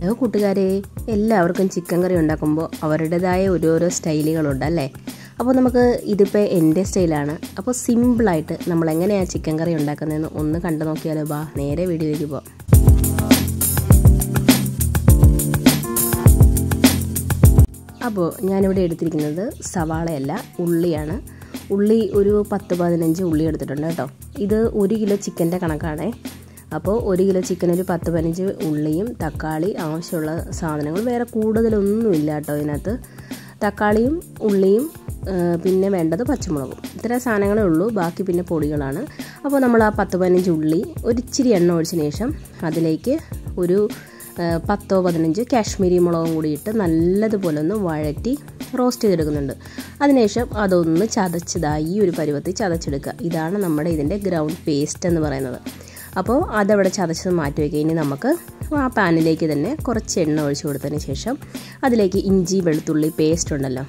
hello കൂട്ടുകാരെ എല്ലാവർക്കും chicken കറി ഉണ്ടാക്കുമ്പോൾ അവരുടേതായ ഓരോരോ സ്റ്റൈലുകളുണ്ട് അല്ലേ അപ്പോൾ നമുക്ക് ഇതിപ്പോൾ എൻ്റെ സ്റ്റൈലാണ് അപ്പോൾ സിമ്പിളായിട്ട് നമ്മൾ എങ്ങനെയാണ് ചിക്കൻ കറി ഉണ്ടാക്കുന്നതെന്ന് ഒന്ന് കണ്ടു നോക്കിയാലോ ബാ നേരെ വീഡിയോയിലേക്ക് പോവാം അപ്പോൾ ഞാനിവിടെ എടുത്തിരിക്കുന്നത് സവാളയല്ല ഉള്ളിയാണ് ഉള്ളി ഒരു പത്ത് പതിനഞ്ച് ഉള്ളി എടുത്തിട്ടുണ്ട് കേട്ടോ ഇത് ഒരു കിലോ ചിക്കൻ്റെ കണക്കാണേ അപ്പോൾ ഒരു കിലോ ചിക്കൻ ഒരു പത്ത് പതിനഞ്ച് ഉള്ളിയും തക്കാളി ആവശ്യമുള്ള സാധനങ്ങൾ വേറെ കൂടുതലൊന്നുമില്ല കേട്ടോ ഇതിനകത്ത് തക്കാളിയും ഉള്ളിയും പിന്നെ വേണ്ടത് പച്ചമുളകും ഇത്ര സാധനങ്ങളേ ഉള്ളൂ ബാക്കി പിന്നെ പൊടികളാണ് അപ്പോൾ നമ്മൾ ആ പത്ത് പതിനഞ്ച് ഉള്ളി ഒരു ഇച്ചിരി എണ്ണ ഒഴിച്ചതിന് ശേഷം അതിലേക്ക് ഒരു പത്തോ പതിനഞ്ച് കാശ്മീരി മുളകും കൂടി ഇട്ട് നല്ലതുപോലെ ഒന്ന് വഴറ്റി റോസ്റ്റ് ചെയ്തെടുക്കുന്നുണ്ട് അതിനുശേഷം അതൊന്ന് ചതച്ചതായി ഈ ഒരു പരുവത്തിൽ ചതച്ചെടുക്കുക ഇതാണ് നമ്മുടെ ഇതിൻ്റെ ഗ്രൗണ്ട് പേസ്റ്റ് എന്ന് പറയുന്നത് അപ്പോൾ അതവിടെ ചതച്ചത് മാറ്റി വയ്ക്കുക ഇനി നമുക്ക് ആ പാനിലേക്ക് തന്നെ കുറച്ച് എണ്ണ ഒഴിച്ച് കൊടുത്തതിന് ശേഷം അതിലേക്ക് ഇഞ്ചി വെളുത്തുള്ളി പേസ്റ്റ് ഉണ്ടല്ലോ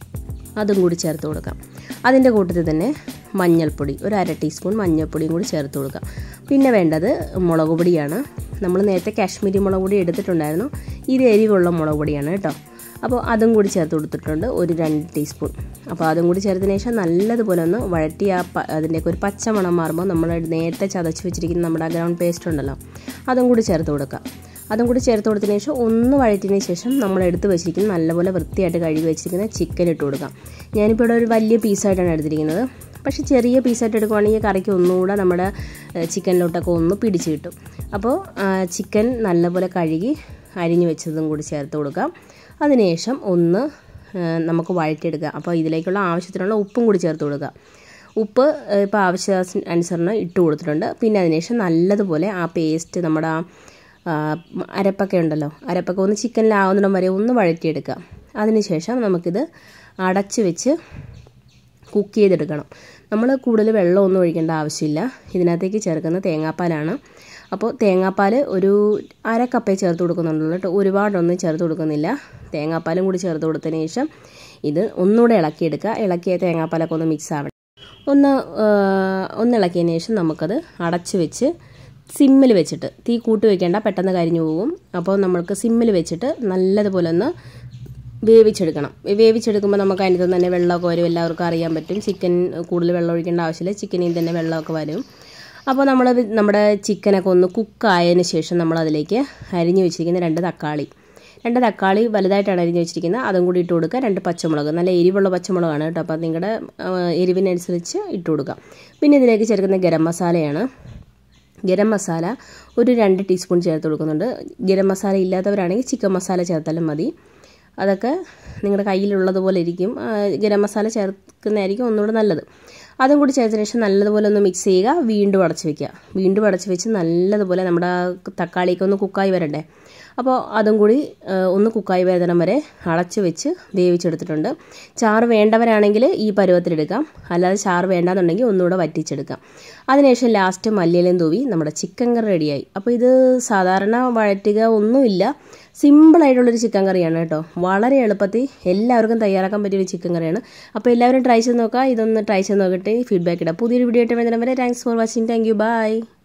അതും കൂടി ചേർത്ത് കൊടുക്കാം അതിൻ്റെ കൂട്ടത്തിൽ തന്നെ മഞ്ഞൾപ്പൊടി ഒരു അര ടീസ്പൂൺ മഞ്ഞൾപ്പൊടിയും കൂടി ചേർത്ത് കൊടുക്കാം പിന്നെ വേണ്ടത് മുളക് പൊടിയാണ് നമ്മൾ നേരത്തെ കാശ്മീരി മുളക് പൊടി എടുത്തിട്ടുണ്ടായിരുന്നു ഇത് എരിവുള്ള മുളക് പൊടിയാണ് കേട്ടോ അപ്പോൾ അതും കൂടി ചേർത്ത് കൊടുത്തിട്ടുണ്ട് ഒരു രണ്ട് ടീസ്പൂൺ അപ്പോൾ അതും കൂടി ചേർത്തതിന് ശേഷം നല്ലതുപോലെ ഒന്ന് വഴറ്റി ആ അതിൻ്റെയൊക്കെ ഒരു പച്ച മണം മാറുമ്പോൾ നമ്മൾ നേരത്തെ ചതച്ച് വെച്ചിരിക്കുന്ന നമ്മുടെ ഗ്രൗണ്ട് പേസ്റ്റ് ഉണ്ടല്ലോ അതും കൂടി ചേർത്ത് കൊടുക്കുക അതും കൂടി ചേർത്ത് കൊടുത്തതിന് ശേഷം ഒന്ന് വഴറ്റിയതിന് ശേഷം നമ്മൾ എടുത്ത് വെച്ചിരിക്കുന്ന നല്ലപോലെ വൃത്തിയായിട്ട് കഴുകി വെച്ചിരിക്കുന്ന ചിക്കൻ ഇട്ട് കൊടുക്കാം ഞാനിപ്പോൾ ഇവിടെ ഒരു വലിയ പീസായിട്ടാണ് എടുത്തിരിക്കുന്നത് പക്ഷേ ചെറിയ പീസായിട്ട് എടുക്കുവാണെങ്കിൽ കറിക്ക് ഒന്നുകൂടെ നമ്മുടെ ചിക്കനിലോട്ടൊക്കെ ഒന്ന് പിടിച്ച് കിട്ടും അപ്പോൾ ചിക്കൻ നല്ലപോലെ കഴുകി അരിഞ്ഞു വെച്ചതും കൂടി ചേർത്ത് കൊടുക്കാം അതിനുശേഷം ഒന്ന് നമുക്ക് വഴറ്റിയെടുക്കുക അപ്പോൾ ഇതിലേക്കുള്ള ആവശ്യത്തിനുള്ള ഉപ്പും കൂടി ചേർത്ത് കൊടുക്കുക ഉപ്പ് ഇപ്പോൾ ആവശ്യ അനുസരണം ഇട്ട് കൊടുത്തിട്ടുണ്ട് പിന്നെ അതിനുശേഷം നല്ലതുപോലെ ആ പേസ്റ്റ് നമ്മുടെ ആ അരപ്പൊക്കെ ഉണ്ടല്ലോ അരപ്പൊക്കെ ഒന്ന് ചിക്കനിലാവുന്നിടം വരെ ഒന്ന് വഴറ്റിയെടുക്കുക അതിനുശേഷം നമുക്കിത് അടച്ച് വെച്ച് കുക്ക് ചെയ്തെടുക്കണം നമ്മൾ കൂടുതൽ വെള്ളമൊന്നും ഒഴിക്കേണ്ട ആവശ്യമില്ല ഇതിനകത്തേക്ക് ചേർക്കുന്ന തേങ്ങാപ്പാലാണ് അപ്പോൾ തേങ്ങാപ്പാൽ ഒരു അര കപ്പേ ചേർത്ത് കൊടുക്കുന്നുള്ളൂ കേട്ടോ ഒരുപാടൊന്നും ചേർത്ത് കൊടുക്കുന്നില്ല തേങ്ങാപ്പാലും കൂടി ചേർത്ത് കൊടുത്തതിന് ശേഷം ഇത് ഒന്നുകൂടെ ഇളക്കിയെടുക്കുക ഇളക്കിയ തേങ്ങാപ്പാലൊക്കെ ഒന്ന് മിക്സ് ആവണം ഒന്ന് ഒന്ന് ഇളക്കിയതിന് ശേഷം നമുക്കത് അടച്ച് വെച്ച് സിമ്മിൽ വെച്ചിട്ട് തീ കൂട്ടി വെക്കേണ്ട പെട്ടെന്ന് കരിഞ്ഞു പോകും അപ്പോൾ നമ്മൾക്ക് സിമ്മിൽ വെച്ചിട്ട് നല്ലതുപോലെ ഒന്ന് വേവിച്ചെടുക്കണം വേവിച്ചെടുക്കുമ്പോൾ നമുക്ക് അതിനകത്ത് തന്നെ വെള്ളമൊക്കെ വരും എല്ലാവർക്കും അറിയാൻ പറ്റും ചിക്കൻ കൂടുതൽ വെള്ളം ഒഴിക്കേണ്ട ആവശ്യമില്ല ചിക്കനിൽ തന്നെ വെള്ളമൊക്കെ വരും അപ്പോൾ നമ്മൾ നമ്മുടെ ചിക്കനൊക്കെ ഒന്ന് കുക്കായതിന് ശേഷം നമ്മൾ അതിലേക്ക് അരിഞ്ഞു വെച്ചിരിക്കുന്ന രണ്ട് തക്കാളി രണ്ട് തക്കാളി വലുതായിട്ടാണ് അരിഞ്ഞു വെച്ചിരിക്കുന്നത് അതും കൂടി ഇട്ട് കൊടുക്കുക രണ്ട് പച്ചമുളക് നല്ല എരിവുള്ള പച്ചമുളകാണ് കേട്ടോ അപ്പോൾ നിങ്ങളുടെ എരിവിനനുസരിച്ച് ഇട്ട് കൊടുക്കുക പിന്നെ ഇതിലേക്ക് ചേർക്കുന്ന ഗരം മസാലയാണ് ഗരം മസാല ഒരു രണ്ട് ടീസ്പൂൺ ചേർത്ത് കൊടുക്കുന്നുണ്ട് ഗരം മസാല ഇല്ലാത്തവരാണെങ്കിൽ ചിക്കൻ മസാല ചേർത്താലും മതി അതൊക്കെ നിങ്ങളുടെ കയ്യിലുള്ളതുപോലെ ഇരിക്കും ഗരം മസാല ചേർക്കുന്നതായിരിക്കും ഒന്നുകൂടെ നല്ലത് അതും കൂടി ചേർത്തതിന് ശേഷം നല്ലതുപോലെ ഒന്ന് മിക്സ് ചെയ്യുക വീണ്ടും അടച്ച് വെക്കുക വീണ്ടും അടച്ച് വെച്ച് നല്ലതുപോലെ നമ്മുടെ തക്കാളിയൊക്കെ ഒന്ന് കുക്കായി വരണ്ടേ അപ്പോൾ അതും കൂടി ഒന്ന് കുക്കായി വരുന്നതിനം വരെ അടച്ച് വെച്ച് വേവിച്ചെടുത്തിട്ടുണ്ട് ചാറ് വേണ്ടവരാണെങ്കിൽ ഈ പരുവത്തിലെടുക്കാം അല്ലാതെ ചാറ് വേണ്ടാന്നുണ്ടെങ്കിൽ ഒന്നുകൂടെ വറ്റിച്ചെടുക്കാം അതിനുശേഷം ലാസ്റ്റ് മല്ലിയിലും തൂവി നമ്മുടെ ചിക്കൻ കറി റെഡിയായി അപ്പോൾ ഇത് സാധാരണ വഴറ്റുക ഒന്നുമില്ല സിമ്പിളായിട്ടുള്ളൊരു ചിക്കൻ കറിയാണ് കേട്ടോ വളരെ എളുപ്പത്തിൽ എല്ലാവർക്കും തയ്യാറാക്കാൻ പറ്റിയ ഒരു ചിക്കൻ കറിയാണ് അപ്പോൾ എല്ലാവരും ട്രൈ ചെയ്ത് നോക്കുക ഇതൊന്ന് ട്രൈ ചെയ്ത് നോക്കിയിട്ട് ഫീഡ്ബാക്ക് ഇടാം പുതിയൊരു വീഡിയോ ആയിട്ട് വരുന്നവരെ thanks for watching thank you by